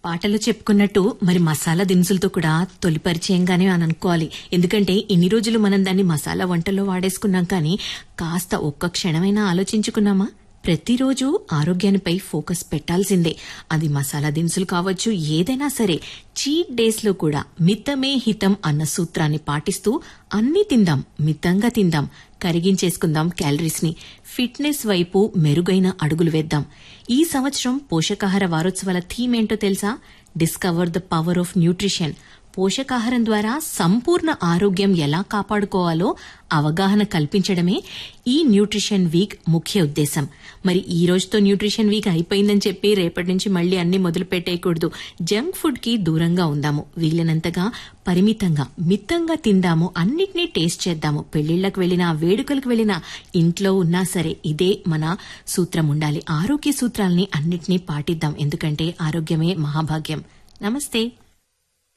పాటలో చెప్పుకున్నట్టు మరి మసాలా దినుసులతో కూడా తొలి పరిచయంగానే అని అనుకోవాలి ఎందుకంటే ఇన్ని రోజులు మనం దాన్ని మసాలా వంటల్లో వాడేసుకున్నాం కానీ కాస్త ఒక్క క్షణమైనా ఆలోచించుకున్నామా ప్రతిరోజు ఆరోగ్యానిపై ఫోకస్ పెట్టాల్సిందే అది మసాలా దినుసులు కావచ్చు ఏదైనా సరే చీట్ డేస్ లో కూడా మితమే హితం అన్న సూత్రాన్ని పాటిస్తూ అన్ని తిందాం మితంగా తిందాం కరిగించేసుకుందాం క్యాలరీస్ ని ఫిట్నెస్ వైపు మెరుగైన అడుగులు వేద్దాం ఈ సంవత్సరం పోషకాహార వారోత్సవాల థీమ్ ఏంటో తెలుసా discover the power of nutrition పోషకాహారం ద్వారా సంపూర్ణ ఆరోగ్యం ఎలా కాపాడుకోవాలో అవగాహన కల్పించడమే ఈ న్యూట్రిషన్ వీక్ ముఖ్య ఉద్దేశం మరి ఈ రోజుతో న్యూట్రిషన్ వీక్ అయిపోయిందని చెప్పి రేపటి నుంచి మళ్ళీ అన్ని మొదలు పెట్టేయకూడదు జంక్ ఫుడ్ కి దూరంగా ఉందాము వీలైనంతగా పరిమితంగా మితంగా తిందాము అన్నిటినీ టేస్ట్ చేద్దాము పెళ్లిళ్లకు వెళ్ళినా వేడుకలకు వెళ్ళినా ఇంట్లో ఉన్నా సరే ఇదే మన సూత్రం ఉండాలి ఆరోగ్య సూత్రాల్ని అన్నిటినీ పాటిద్దాం ఎందుకంటే ఆరోగ్యమే మహాభాగ్యం నమస్తే